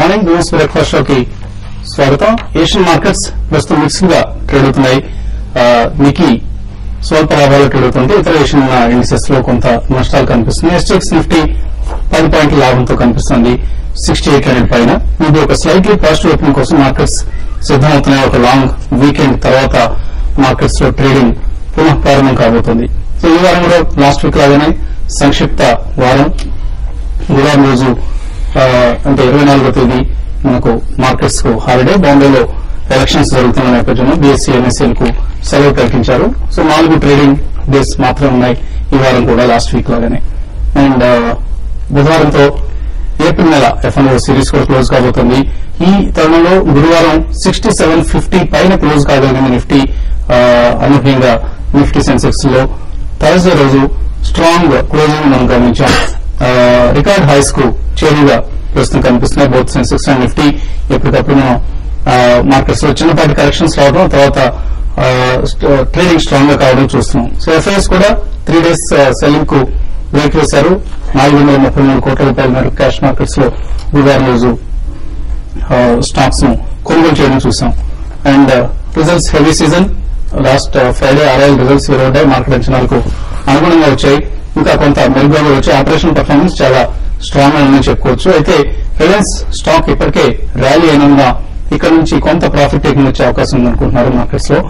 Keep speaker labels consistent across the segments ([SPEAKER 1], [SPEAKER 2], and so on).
[SPEAKER 1] morning news breakfast షోకి స్వాగతం Asian markets ప్రస్తుతం మిక్స్డ్ గా ట్రేడ్ అవుతున్నాయి ఆ, నికీ స్వల్ప లాభాలు ట్రేడ్ అవుతుంది ఇతర ఏషియన్ ఇండిసెస్ లో కొంత నష్టాలు కనిపిస్తున్నాయి ఎస్టెక్స్ నిఫ్టీ పది పాయింట్ల లాభంతో కనిపిస్తుంది సిక్స్టీ ఎయిట్ హండ్రెడ్ పైన ఇది ఒక స్లైట్లీ పాజిటివ్ ఓపెనింగ్ కోసం మార్కెట్స్ సిద్దమవుతున్నాయి ఒక లాంగ్ వీకెండ్ తర్వాత మార్కెట్స్ లో ట్రేడింగ్ పునః ప్రారంభం కాబోతుంది సో ఈ వారం కూడా లాస్ట్ వీక్ లాగానే సంక్షిప్త వారం గురువారం రోజు ఆ, అంటే ఇరవై నాలుగో తేదీ మనకు మార్కెట్స్ కు హాలిడే బాంబేలో ఎలక్షన్స్ జరుగుతున్న నేపథ్యంలో బీఎస్సీ ఎన్ఎస్ఎల్ కు సెలవు ప్రకటించారు సో నాలుగు ట్రేడింగ్ డేస్ మాత్రమే ఉన్నాయి ఈ వారం కూడా లాస్ట్ వీక్ లాగానే అండ్ బుధవారంతో ఏప్రిల్ నెల ఎఫ్ఎన్ఓ సిరీస్ కూడా క్లోజ్ కాబోతుంది ఈ తరుణంలో గురువారం సిక్స్టీ సెవెన్ ఫిఫ్టీ పైన క్లోజ్ కాగలిగింది నిఫ్టీ ఆ, అనూహ్యంగా నిఫ్టీ సెన్సెక్స్ లో థర్స్డే రోజు స్ట్రాంగ్ క్లోజింగ్ మనం గమనించాం ఆ, రికార్డ్ హైస్ కు చేరుగా ప్రస్తుతం కనిపిస్తున్నాయి బోత్ సెన్సెక్స్ అండ్ నిఫ్టీ ఎప్పటికప్పుడు మనం మార్కెట్స్ లో చిన్నపాటి కరెక్షన్స్ రావడం తర్వాత ఆ, స్ట్- ట్రేడింగ్ స్ట్రాంగ్ గా కావడం చూస్తున్నాం సో ఎఫ్ఐఎస్ కూడా త్రీ డేస్ సెల్లింగ్ కు బ్రేక్ వేశారు నాలుగు వందల ముప్పై మూడు కోట్ల రూపాయల మేరకు క్యాష్ మార్కెట్స్ లో గురువారం రోజు స్టాక్స్ ను కొనుగోలు చేయడం చూసాం and results heavy season last Friday RIL results వెలువడ్డాయి మార్కెట్ అంచనాలకు అనుగుణంగా వచ్చాయి ఇంకా కొంత మెరుగ్గా కూడా వచ్చాయి ఆపరేషన్ పర్ఫార్మెన్స్ చాలా స్ట్రాంగ్ గా ఉందని చెప్పుకోవచ్చు అయితే రిలయన్స్ స్టాక్ ఇప్పటికే ర్యాలీ అయినందున ఇక్కడ నుంచి కొంత ప్రాఫిట్ టేకింగ్ వచ్చే అవకాశం ఉందనుకుంటున్నారు మార్కెట్స్ లో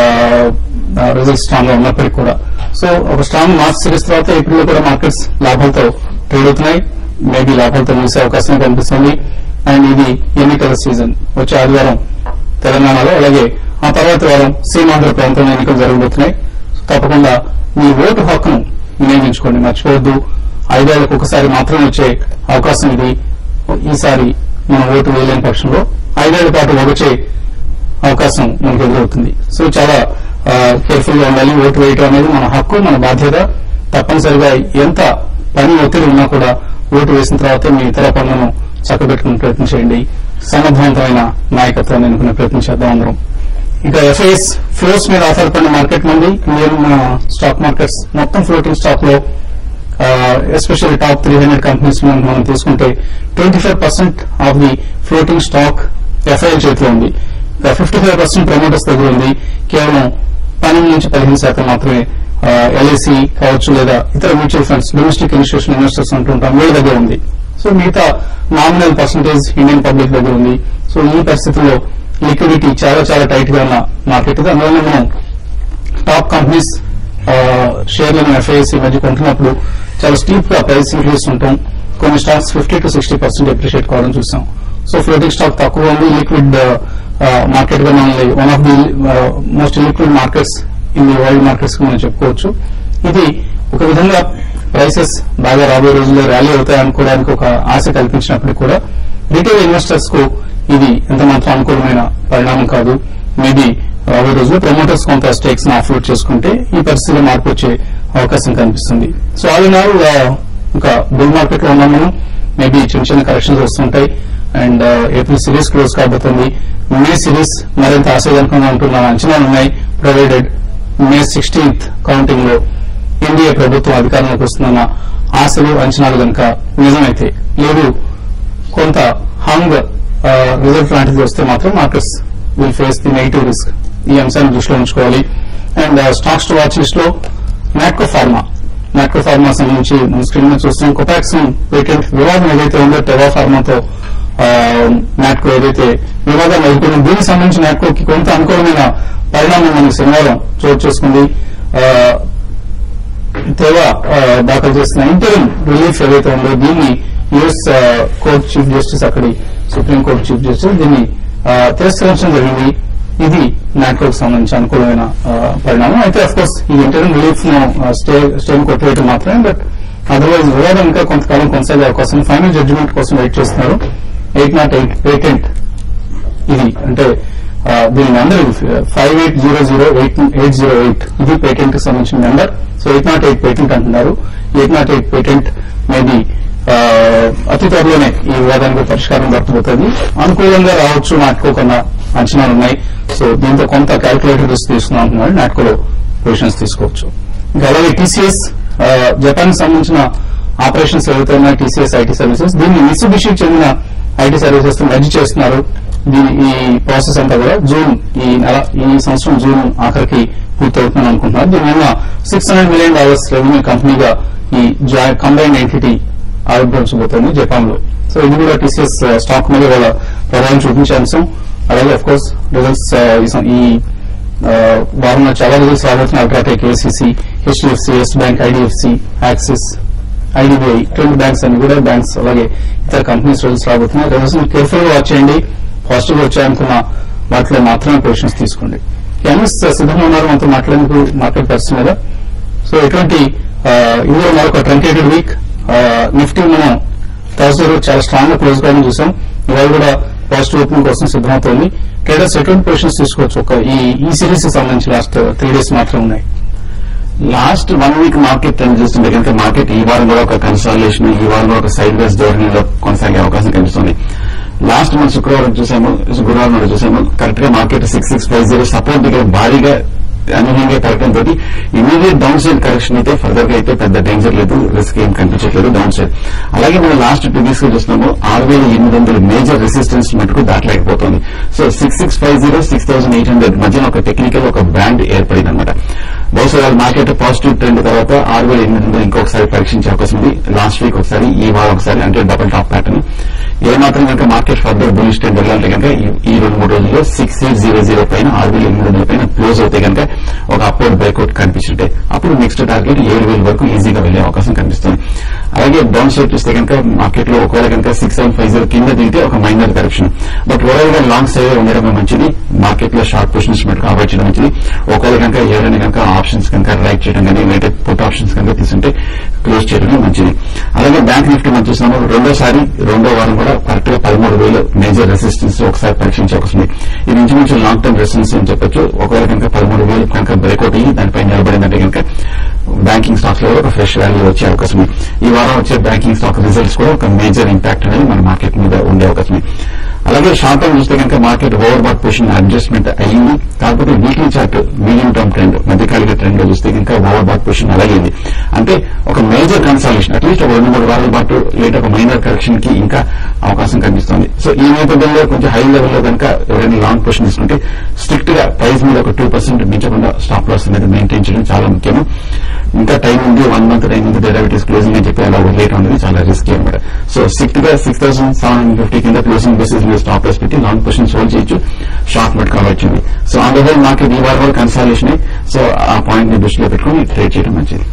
[SPEAKER 1] రిజల్ట్స్ స్ట్రాంగ్ గా ఉన్నప్పటికీ కూడా సో ఒక స్ట్రాంగ్ మార్చ్ సిరీస్ తర్వాత ఇప్పుడు కూడా మార్కెట్స్ లాభాలతో ట్రేడ్ అవుతున్నాయి మేబీ లాభాలతో ముగిసే అవకాశం కనిపిస్తుంది అండ్ ఇది ఎన్నికల సీజన్ వచ్చే ఆదివారం తెలంగాణలో అలాగే ఆ తర్వాత వారం సీమాంధ్ర ప్రాంతంలో ఎన్నికలు జరగబోతున్నాయి తప్పకుండా మీ ఓటు హక్కును వినియోగించుకోండి మర్చిపోవద్దు ఐదేళ్లకు ఒకసారి మాత్రమే వచ్చే అవకాశం ఇది ఈసారి మనం ఓటు వేయలేని పక్షంలో ఐదేళ్ల పాటు వచ్చే అవకాశం మనకు ఎదురవుతుంది సో చాలా కేర్ఫుల్ గా ఉండాలి ఓటు వేయటం అనేది మన హక్కు మన బాధ్యత తప్పనిసరిగా ఎంత పని ఒత్తిడి ఉన్నా కూడా ఓటు వేసిన తర్వాతే మీ ఇతర పనులను చక్కబెట్టుకునే ప్రయత్నం చేయండి సమర్థవంతమైన నాయకత్వాన్ని ఎన్నుకునే ప్రయత్నం చేద్దాం అందరం ఇక ఎఫ్ఐఎస్ ఫ్లోస్ మీద ఆధారపడిన మార్కెట్ మంది ఇండియన్ స్టాక్ మార్కెట్స్ మొత్తం ఫ్లోటింగ్ స్టాక్ లో especially top three hundred companies మనం తీసుకుంటే twenty five percent of the floating stock FII చేతిలో ఉంది ఫిఫ్టీ ఫైవ్ పర్సెంట్ ప్రమోటర్స్ దగ్గర ఉంది కేవలం పన్నెండు నుంచి పదిహేను శాతం మాత్రమే ఎల్ఐసి కావచ్చు లేదా ఇతర mutual funds domestic institution investors అంటుంటాం వీళ్ళ దగ్గర ఉంది సో మిగతా నామినల్ పర్సెంటేజ్ ఇండియన్ పబ్లిక్ దగ్గర ఉంది సో ఈ పరిస్థితుల్లో లిక్విడిటీ చాలా చాలా టైట్ గా ఉన్న మార్కెట్ ఇది అందువల్ల మనం టాప్ కంపెనీస్ షేర్లను ఎఫ్ఐఎస్ మధ్య కొంటున్నప్పుడు చాలా స్టీప్ గా ప్రైస్ ఇంక్రీస్ ఉంటాం కొన్ని stocks fifty to sixty percent appreciate కావడం చూసాం సో ఫ్లోటింగ్ స్టాక్ తక్కువ ఉంది లిక్విడ్ మార్కెట్ గా మనల్ని one of the most liquid markets in the world markets గా మనం చెప్పుకోవచ్చు ఇది ఒక విధంగా ప్రైసెస్ బాగా రాబోయే రోజుల్లో ర్యాలీ అవుతాయి అనుకోవడానికి ఒక ఆశ కల్పించినప్పటికీ కూడా రిటైల్ ఇన్వెస్టర్స్ కు ఇది ఎంత మాత్రం అనుకూలమైన పరిణామం కాదు మేబీ రాబోయే రోజుల్లో ప్రమోటర్స్ కొంత స్టేక్స్ ని ఆఫ్లోడ్ చేసుకుంటే ఈ పరిస్థితిలో మార్పు వచ్చే అవకాశం కనిపిస్తుంది సో ఆల్ ఇన్ ఆల్ ఇంకా బుల్ మార్కెట్ లో ఉన్నాం మనం మేబీ చిన్న చిన్న కరెక్షన్స్ వస్తుంటాయి అండ్ ఏప్రిల్ సిరీస్ క్లోజ్ కాబోతుంది మే సిరీస్ మరింత ఆశాజనకంగా ఉంటున్న అంచనాలు ఉన్నాయి ప్రొవైడెడ్ మే సిక్స్టీన్త్ కౌంటింగ్ లో ఎన్డీఏ ప్రభుత్వం అధికారంలోకి వస్తుందన్న ఆశలు అంచనాలు కనుక నిజమైతే లేదు కొంత హంగ్ రిజల్ట్ లాంటిది వస్తే మాత్రం markets will face the negative risk ఈ అంశాన్ని దృష్టిలో ఉంచుకోవాలి and stocks to watch list లో నాట్కో ఫార్మా నాట్కో ఫార్మా సంబంధించి మన స్క్రీన్ మీద చూస్తున్నాం కొపాక్సిన్ పేటెంట్ వివాదం ఏదైతే ఉందో టెవా ఫార్మాతో నాట్కో ఏదైతే వివాదం ఎదుర్కొందో దీనికి సంబంధించి నాట్కోకి కొంత అనుకూలమైన పరిణామం మనకు శనివారం చోటు చేసుకుంది ఆ, తేవా ఆ, దాఖలు చేసిన ఇంటర్మ్ రిలీఫ్ ఏదైతే ఉందో దీన్ని యుఎస్ కోర్ట్ చీఫ్ జస్టిస్ అక్కడి సుప్రీంకోర్టు చీఫ్ జస్టిస్ దీన్ని ఆ, తిరస్కరించడం జరిగింది ఇది నాట్కోకు సంబంధించి అనుకూలమైన ఆ, పరిణామం అయితే అఫ్ కోర్స్ ఈ ఇంటర్మ్ రిలీఫ్ ను స్టే స్టేని కొట్టివేయడం మాత్రమే బట్ అదర్వైజ్ వివాదం ఇంకా కొంతకాలం కొనసాగే అవకాశం ఫైనల్ జడ్జిమెంట్ కోసం వెయిట్ చేస్తున్నారు ఎయిట్ నాట్ ఎయిట్ పేటెంట్ ఇది అంటే ఆ, దీని number five eight zero zero eight eight zero eight ఇది పేటెంట్ కి సంబంధించిన number so eight naught eight patent అంటున్నారు eight naught eight patent maybe అతి త్వరలోనే ఈ వివాదానికి పరిష్కారం దొరకబోతుంది అనుకూలంగా రావచ్చు నాటుకోకుండా అంచనాలు ఉన్నాయి సో దీంతో కొంత క్యాల్కులేటర్ రిస్క్ తీసుకుందాం అంటున్నారు నాటుకోలో పొజిషన్స్ తీసుకోవచ్చు ఇంకా అలాగే టీసీఎస్ జపాన్ సంబంధించిన ఆపరేషన్స్ ఏవైతే ఉన్నాయి టీసీఎస్ ఐటీ సర్వీసెస్ దీన్ని మిత్సుబిషికి చెందిన ఐటీ సర్వీసెస్ మెర్జ్ చేస్తున్నారు దీని ఈ ప్రాసెస్ అంతా కూడా జూన్ ఈ నెల ఈ సంవత్సరం జూన్ ఆఖరికి పూర్తవుతుందని అనుకుంటున్నారు దీనివల్ల six hundred million dollars revenue కంపెనీగా ఈ కంబైన్ ఎంటిటీ ఆవిర్భవించబోతోంది జపాన్ లో సో ఇది కూడా టీసీఎస్ స్టాక్ మీద వాళ్ళ ప్రభావం చూపించే అంశం అలాగే అఫ్ కోర్స్ రిజల్ట్స్ ఈ ఆ, వారంలో చాలా రిజల్ట్స్ రాబోతున్నాయి UltraTech ACC HDFC Yes Bank IDFC Axis IDBI ఇటువంటి బ్యాంక్స్ అన్ని కూడా బ్యాంక్స్ అలాగే ఇతర కంపెనీస్ రిజల్ట్స్ రాబోతున్నాయి రిజల్ట్స్ కేర్ఫుల్ గా వాచ్ చేయండి పాజిటివ్ గా వచ్చాయనుకున్న వాటిలో మాత్రమే పొజిషన్స్ తీసుకోండి ఎన్ఎస్ సిద్ధంగా ఉన్నారు మనతో మాట్లాడేందుకు మార్కెట్ పరిస్థితి మీద సో ఎటువంటి ఆ, ఇందులో మరొక ట్రంకేటెడ్ వీక్ నిఫ్టీ మనం థర్స్డే రోజు చాలా స్ట్రాంగ్ గా క్లోజ్ కావడం చూసాం ఇవాళ కూడా పాజిటివ్ ఓపెనింగ్ కోసం సిద్ధమవుతోంది ట్రేడర్స్ ఎటువంటి పొజిషన్స్ తీసుకోవచ్చు ఒక ఈ ఈ సిరీస్ కి సంబంధించి లాస్ట్ త్రీ డేస్ మాత్రమే ఉన్నాయి
[SPEAKER 2] last one week market trend చూస్తుంటే కనుక మార్కెట్ ఈ వారం కూడా ఒక కన్సాలేషన్ ఈ వారం కూడా ఒక సైడ్ వేస్ ధోరణిలో కొనసాగే అవకాశం కనిపిస్తుంది లాస్ట్ మంత్ శుక్రవారం చూసాము గురువారం నాడు చూసాము కరెక్ట్ గా market six six five zero support దగ్గర భారీగా అనూహ్యంగా పెరగడం తోటి ఇమీడియట్ డౌన్ సైడ్ కరెక్షన్ అయితే ఫర్దర్ గా అయితే పెద్ద డేంజర్ లేదు రిస్క్ ఏం కనిపించట్లేదు డౌన్ సైడ్ అలాగే మనం లాస్ట్ టూ వీక్స్ గా చూస్తున్నాము ఆరు వేల ఎనిమిది వందల మేజర్ రెసిస్టెన్స్ మటుకు దాటలేకపోతుంది so six six five zero six thousand eight hundred మధ్యన ఒక టెక్నికల్ ఒక బ్యాండ్ ఏర్పడింది అనమాట బహుశా వాళ్ళ మార్కెట్ పాజిటివ్ ట్రెండ్ తర్వాత ఆరు వేల ఎనిమిది వందలు ఇంకొకసారి పరీక్షించే అవకాశం ఉంది లాస్ట్ వీక్ ఒకసారి ఈ వారం ఒకసారి అంటే డబుల్ టాప్ ప్యాటర్న్ ఏ మాత్రం కనుక మార్కెట్ ఫర్దర్ బులిష్ ట్రెండ్ వెళ్ళాలంటే కనుక ఈ- ఈ రెండు మూడు రోజుల్లో సిక్స్ ఎయిట్ జీరో జీరో పైన ఆరు వేల ఎనిమిది వందల పైన క్లోజ్ అవుతే కనుక ఒక అప్వర్డ్ బ్రేక్అవుట్ కనిపించుంటే అప్పుడు నెక్స్ట్ టార్గెట్ ఏడు వేల వరకు ఈజీగా వెళ్లే అవకాశం కనిపిస్తుంది అలాగే డౌన్ సైడ్ చూస్తే కనుక మార్కెట్ లో ఒకవేళ కనుక సిక్స్ సెవెన్ ఫైవ్ జీరో కింద దిగితే ఒక మైనర్ కరెక్షన్ బట్ ఓవరాల్ గా లాంగ్ సైడ్ ఉండడం మంచిది మార్కెట్ లో షార్ట్ పొజిషన్స్ మటుకు అవాయిడ్ చేయడం మంచిది ఒకవేళ కనుక ఎవరైనా కనుక ఆప్షన్స్ కనుక రైట్ చేయడం కానీ లేదంటే పుట్ ఆప్షన్స్ కనుక తీసుంటే క్లోజ్ చేయడం మంచిది అలాగే బ్యాంక్ నిఫ్టీ మనం చూస్తున్నాము రెండోసారి రెండో వారం కూడా కరెక్ట్ గా పదమూడు వేలు మేజర్ రెసిస్టెన్స్ ఒకసారి పరీక్షించే అవకాశం ఉంది ఇది నుంచి నుంచి లాంగ్ టర్మ్ రెసిస్టెన్స్ అని చెప్పొచ్చు ఒకవేళ కనుక పదమూడు వేలు కనుక బ్రేక్అవుట్ అయ్యి దానిపై నిలబడిందంటే కనుక బ్యాంకింగ్ స్టాక్స్ లో కూడా ఒక ఫ్రెష్ వాల్యూ వచ్చే అవకాశం ఉంది ఈ వారం వచ్చే బ్యాంకింగ్ స్టాక్ రిజల్ట్స్ కూడా ఒక మేజర్ ఇంపాక్ట్ అనేది మన మార్కెట్ మీద ఉండే అవకాశం ఉంది అలాగే షార్ట్ టర్మ్ చూస్తే కనుక market over bought position adjustment అయ్యింది కాకపోతే weekly chart medium term trend మధ్యకాలిక ట్రెండ్ లో చూస్తే కనుక ఓవర్ బాట్ పొజిషన్ అలాగే ఉంది అంటే ఒక మేజర్ కన్సాలేషన్ అట్లీస్ట్ ఒక రెండు మూడు వారాల పాటు లేదా ఒక మైనర్ కరెక్షన్ కి ఇంకా అవకాశం కనిపిస్తుంది సో ఈ నేపథ్యంలో కొంచెం హై లెవెల్లో కనుక ఎవరైనా లాంగ్ పొజిషన్ తీసుకుంటే స్ట్రిక్ట్ గా ప్రైస్ మీద ఒక టూ పర్సెంట్ మించకుండా స్టాప్ లాస్ అనేది మెయింటైన్ చేయడం చాలా ముఖ్యము ఇంకా టైం ఉంది వన్ మంత్ టైం ఉంది డెరివేటివ్స్ క్లోజింగ్ అని చెప్పి అలా వదిలేయడం అనేది చాలా రిస్కీ అనమాట సో స్ట్రిక్ట్ గా six thousand seven hundred fifty కింద క్లోజింగ్ బేసిస్ మీద స్టాప్ లాస్ పెట్టి లాంగ్ పొజిషన్ హోల్డ్ చేయొచ్చు షార్ట్ మెట్ కావచ్చు so on the whole market ఈ వారం కన్సాలేషన్ సో ఆ పాయింట్ ని దృష్టిలో పెట్టుకుని ట్రేడ్ చేయడం మంచిది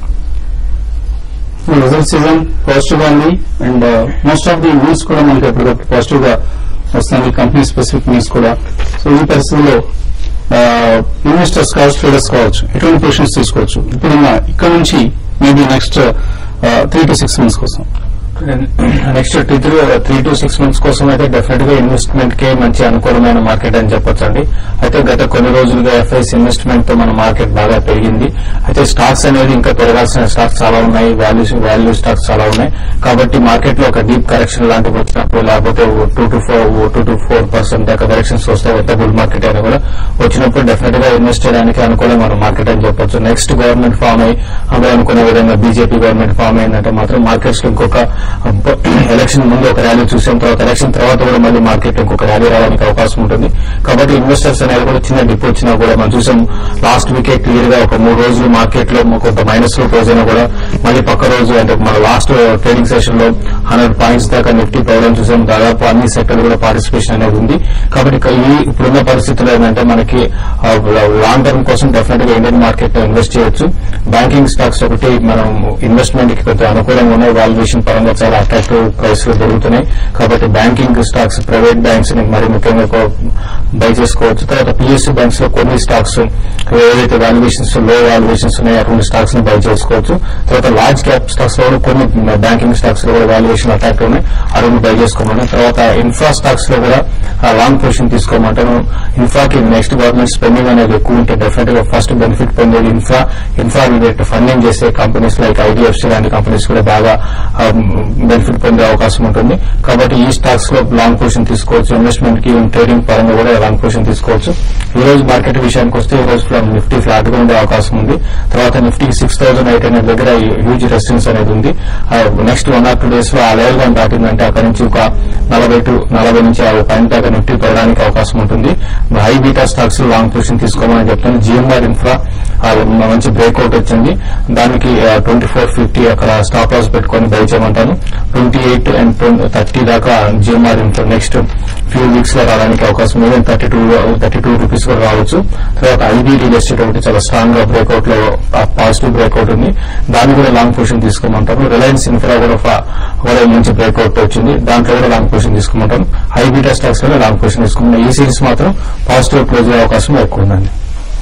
[SPEAKER 1] రిజల్ట్ సీజన్ పాజిటివ్ గా ఉంది and most of the news కూడా మనకి ఎప్పటికప్పుడు పాజిటివ్ గా వస్తుంది కంపెనీ స్పెసిఫిక్ న్యూస్ కూడా సో ఈ పరిస్థితుల్లో ఇన్వెస్టర్స్ కావచ్చు ట్రేడర్స్ కావచ్చు ఎటువంటి పొజిషన్స్ తీసుకోవచ్చు ఇప్పుడున్న ఇక్కడ నుంచి maybe next three to six months కోసం
[SPEAKER 3] next three three to six months కోసం అయితే డెఫినెట్ గా ఇన్వెస్ట్మెంట్ కే మంచి అనుకూలమైన మార్కెట్ అని చెప్పొచ్చు అండి అయితే గత కొన్ని రోజులుగా ఎఫ్ఐస్ ఇన్వెస్ట్మెంట్ తో మన మార్కెట్ బాగా పెరిగింది అయితే స్టాక్స్ అనేది ఇంకా పెరగాల్సిన స్టాక్స్ చాలా ఉన్నాయి వాల్యూస్ వాల్యూ స్టాక్స్ చాలా ఉన్నాయి కాబట్టి మార్కెట్ లో ఒక డీప్ కరెక్షన్ లాంటివి వచ్చినప్పుడు లేకపోతే two to four two to four percent దాకా కరెక్షన్స్ వస్తే కొత్త బుల్ మార్కెట్ అయినా కూడా వచ్చినప్పుడు డెఫినెట్ గా ఇన్వెస్ట్ చేయడానికి అనుకూలమైన మార్కెట్ అని చెప్పొచ్చు నెక్స్ట్ గవర్నమెంట్ ఫామ్ అయ్యి అందరూ అనుకునే విధంగా బీజేపీ గవర్నమెంట్ ఫామ్ అయిందంటే మాత్రం మార్కెట్స్ లో ఇంకొక ఎలక్షన్ ముందు ఒక ర్యాలీ చూసాం తర్వాత ఎలక్షన్ తర్వాత కూడా మళ్ళీ మార్కెట్ ఇంకొక ర్యాలీ రావడానికి అవకాశం ఉంటుంది కాబట్టి ఇన్వెస్టర్స్ అనేది కూడా చిన్న డిప్ వచ్చినా కూడా మనం చూసాం లాస్ట్ వీకే క్లియర్ గా ఒక మూడు రోజులు మార్కెట్ లో కొంత మైనస్ లో క్లోజ్ అయినా కూడా మళ్ళీ పక్క రోజు అంటే మన లాస్ట్ ట్రేడింగ్ సెషన్ లో హండ్రెడ్ పాయింట్స్ దాకా నిఫ్టీ పోవడం చూసాం దాదాపు అన్ని సెక్టర్ కూడా పార్టిసిపేషన్ అనేది ఉంది కాబట్టి ఇక ఈ ఇప్పుడున్న పరిస్థితుల్లో ఏంటంటే మనకి లాంగ్ టర్మ్ కోసం డెఫినెట్ గా ఇండియన్ మార్కెట్ లో ఇన్వెస్ట్ చేయొచ్చు బ్యాంకింగ్ స్టాక్స్ ఒకటి మనం ఇన్వెస్ట్మెంట్ కి కొంచెం అనుకూలంగా ఉన్నాయి వాల్యుయేషన్ పరంగా చాలా అట్రాక్టివ్ ప్రైస్ లో దొరుకుతున్నాయి కాబట్టి బ్యాంకింగ్ స్టాక్స్ ప్రైవేట్ బ్యాంక్స్ ని మరి ముఖ్యంగా బై చేసుకోవచ్చు తర్వాత పిఎస్సీ బ్యాంక్స్ లో కొన్ని స్టాక్స్ ఏదైతే వాల్యుయేషన్స్ లో వాల్యుయేషన్స్ ఉన్నాయో అటువంటి స్టాక్స్ ని బై చేసుకోవచ్చు తర్వాత లార్జ్ క్యాప్ స్టాక్స్ లో కూడా కొన్ని బ్యాంకింగ్ స్టాక్స్ లో కూడా వాల్యుయేషన్ అట్రాక్టివ్ ఉన్నాయి అటువంటి బై చేసుకోమని తర్వాత ఇన్ఫ్రా స్టాక్స్ లో కూడా లాంగ్ పొజిషన్ తీసుకోమంటాను ఇన్ఫ్రాకి నెక్స్ట్ గవర్నమెంట్ స్పెండింగ్ అనేది ఎక్కువ ఉంటే డెఫినెట్ గా ఫస్ట్ బెనిఫిట్ పొందేది ఇన్ఫ్రా ఇన్ఫ్రా ఇంటర్మీడియట్ ఫండింగ్ చేసే కంపెనీస్ లైక్ ఐడిఎఫ్సి లాంటి కంపెనీస్ కూడా బాగా బెనిఫిట్ పొందే అవకాశం ఉంటుంది కాబట్టి ఈ స్టాక్స్ లో లాంగ్ పొజిషన్ తీసుకోవచ్చు ఇన్వెస్ట్మెంట్ కి ట్రేడింగ్ పరంగా కూడా లాంగ్ పొజిషన్ తీసుకోవచ్చు ఈ రోజు మార్కెట్ విషయానికి వస్తే ఈ రోజు ఫ్లాట్ నిఫ్టీ ఫ్లాట్ గా ఉండే అవకాశం ఉంది తర్వాత Nifty six thousand eight hundred దగ్గర హ్యూజ్ రెసిస్టెన్స్ అనేది ఉంది next one or two days లో ఆ లెవెల్ గా దాటిందంటే అక్కడ నుంచి ఒక నలభై టు నలభై నుంచి యాభై పాయింట్ దాకా నిఫ్టీ పెరగడానికి అవకాశం ఉంటుంది high beta stocks long position తీసుకోమని చెప్తాను జిఎంఆర్ ఇన్ఫ్రా ఆ, మంచి బ్రేక్అవుట్ వచ్చింది దానికి ట్వంటీ ఫోర్ ఫిఫ్టీ అక్కడ స్టాప్ లాస్ పెట్టుకొని బై చేయమంటాను ట్వంటీ ఎయిట్ అండ్ థర్టీ దాకా GMR infra next few weeks లో రావడానికి అవకాశం ఉంది thirty two thirty two rupees కూడా రావచ్చు తర్వాత ఐబీ రియల్ ఎస్టేట్ ఒకటి చాలా స్ట్రాంగ్ గా బ్రేక్అవుట్ లో పాజిటివ్ బ్రేక్అవుట్ ఉంది దాన్ని కూడా లాంగ్ పొజిషన్ తీసుకోమంటారు రిలయన్స్ ఇన్ఫ్రా కూడా ఫా- కూడా మంచి బ్రేక్అవుట్ వచ్చింది దాంట్లో కూడా లాంగ్ పొజిషన్ తీసుకోమంటారు హై బీటా స్టాక్స్ కూడా లాంగ్ పొజిషన్ తీసుకుంటాం ఈ సిరీస్ మాత్రం పాజిటివ్ క్లోజ్ అయ్యే అవకాశం ఎక్కువ ఉందండి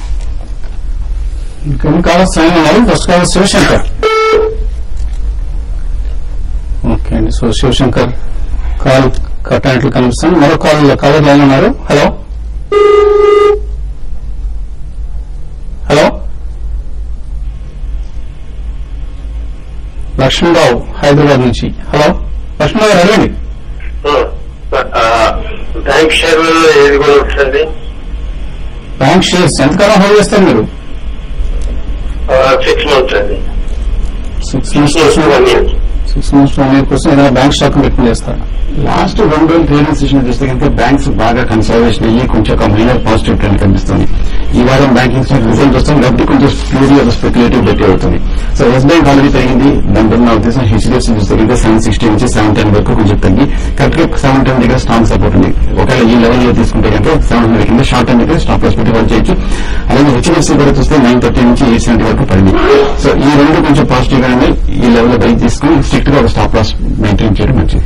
[SPEAKER 1] ఇంకొన్ని కాలర్స్ లైన్ ఉన్నారు ఫస్ట్ కాలర్ శివశంకర్ ఓకే అండి సో శివశంకర్ కాల్ కట్ అయినట్లు కనిపిస్తుంది మరో కాల్ కాలర్ లైన్ ఉన్నారు హలో హలో లక్ష్మణరావు హైదరాబాద్ నుంచి హలో లక్ష్మణరావు గారు అడగండి
[SPEAKER 4] బ్యాంక్ షేర్లలో ఏది కూడా ఉంటుంది
[SPEAKER 1] బ్యాంక్ షేర్స్ ఎంతకాలం హోల్డ్ చేస్తారు మీరు
[SPEAKER 4] సిక్స్ మంత్స్ అండి
[SPEAKER 1] six
[SPEAKER 4] six months one year
[SPEAKER 1] six months one year కోసం ఏదైనా బ్యాంక్ స్టాక్ రికమెండ్ చేస్తారా
[SPEAKER 2] లాస్ట్ రెండు రోజులు ట్రేడింగ్ సెషన్ చూస్తే కనుక బ్యాంక్స్ బాగా కన్సల్టేషన్ అయ్యి కొంచెం ఒక మైనర్ పాజిటివ్ ట్రెండ్ కనిపిస్తుంది ఈ వారం బ్యాంకింగ్ సెక్టర్ రిజల్ట్ వస్తాం కాబట్టి కొంచెం ప్యూర్లీ ఒక స్పెక్యులేటివ్ బెట్ అవుతుంది సో ఎస్ బ్యాంక్ ఆల్రెడీ పెరిగింది దాంట్లో నా ఉద్దేశం హెచ్డిఎఫ్సి చూస్తే కనుక సెవెన్ సిక్స్టీ నుంచి సెవెన్ టెన్ వరకు కొంచెం తగ్గి కరెక్ట్ గా సెవెన్ టెన్ దగ్గర స్ట్రాంగ్ సపోర్ట్ ఉంది ఒకవేళ ఈ లెవెల్ లో తీసుకుంటే కనుక సెవెన్ హండ్రెడ్ కింద షార్ట్ టర్మ్ దగ్గర స్టాప్ లాస్ పెట్టి వర్క్ చేయొచ్చు అలాగే హెచ్డిఎఫ్సి కూడా చూస్తే నైన్ థర్టీ నుంచి ఎయిట్ సెవెంటీ వరకు పడింది సో ఈ రెండు కొంచెం పాజిటివ్ గా ఉన్నాయి ఈ లెవెల్ లో బైక్ తీసుకుని స్ట్రిక్ట్ గా ఒక స్టాప్ లాస్ మెయింటైన్ చేయడం మంచిది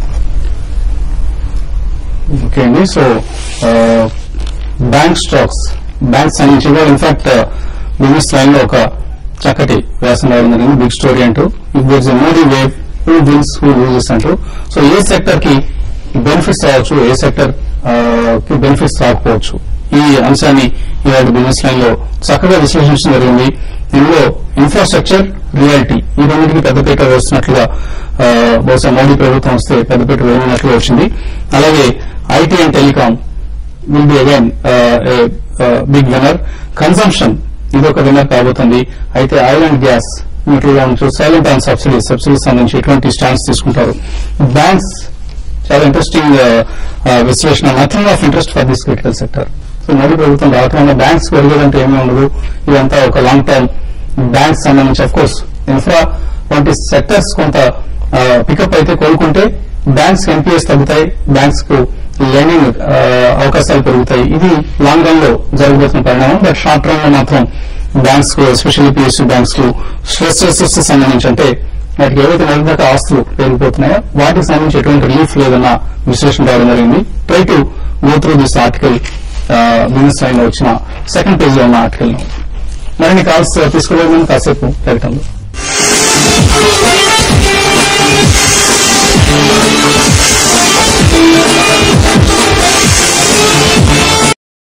[SPEAKER 1] ఓకే అండి సో బ్యాంక్ స్టాక్స్ బ్యాంక్స్ నుంచి కూడా ఇన్ఫాక్ట్ బిజినెస్ లైన్ లో ఒక చక్కటి వ్యాసం రావడం జరిగింది బిగ్ స్టోరీ అంటూ if there's a Modi wave who wins who loses అంటూ సో ఏ సెక్టర్ కి బెనిఫిట్స్ రావచ్చు ఏ సెక్టర్ కి బెనిఫిట్స్ రాకపోవచ్చు ఈ అంశాన్ని ఇవాళ బిజినెస్ లైన్ లో చక్కగా విశ్లేషించడం జరిగింది ఇందులో ఇన్ఫ్రాస్ట్రక్చర్ రియాలిటీ ఈ రెండింటికి పెద్దపీట వేస్తున్నట్లుగా ఆ, బహుశా మోడీ ప్రభుత్వం వస్తే పెద్దపీట వేయనున్నట్లుగా వచ్చింది అలాగే IT and telecom will be again big winner consumption ఇది ఒక విన్నర్ కాబోతుంది అయితే ఆయిల్ అండ్ గ్యాస్ న్యూట్రల్ గా ఉంచు సైలెంట్ ఆన్ సబ్సిడీ సబ్సిడీ సంబంధించి ఎటువంటి స్టాండ్స్ తీసుకుంటారు బ్యాంక్స్ చాలా ఇంట్రెస్టింగ్ విశ్లేషణ nothing of interest for this critical sector so Modi ప్రభుత్వం రావటం వల్ల బ్యాంక్స్ పెరిగేదంటే ఏమీ ఉండదు ఇదంతా ఒక లాంగ్ టర్మ్ బ్యాంక్స్ సంబంధించి అఫ్ కోర్స్ ఇన్ఫ్రా వంటి సెక్టర్స్ కొంత పికప్ అయితే కోలుకుంటే బ్యాంక్స్ ఎన్పిఎస్ తగ్గుతాయి బ్యాంక్స్ కు లెండింగ్ అవకాశాలు పెరుగుతాయి ఇది లాంగ్ రన్ లో జరగబోతున్న పరిణామం బట్ షార్ట్ రన్ లో మాత్రం బ్యాంక్స్ కు ఎస్పెషల్లీ పిఎస్యూ బ్యాంక్స్ కు స్ట్రెస్ టెస్టెస్ సంబంధించి అంటే వాటికి ఏవైతే నిరంతర ఆస్తులు పెరిగిపోతున్నాయో వాటికి సంబంధించి ఎటువంటి రిలీఫ్ లేదన్న విశ్లేషణ రావడం జరిగింది try to go through this article business line లో వచ్చిన సెకండ్ పేజ్ లో ఉన్న ఆర్టికల్ ను మరిన్ని కాల్స్ తీసుకోలేదు కాసేపు ప్రకటనలో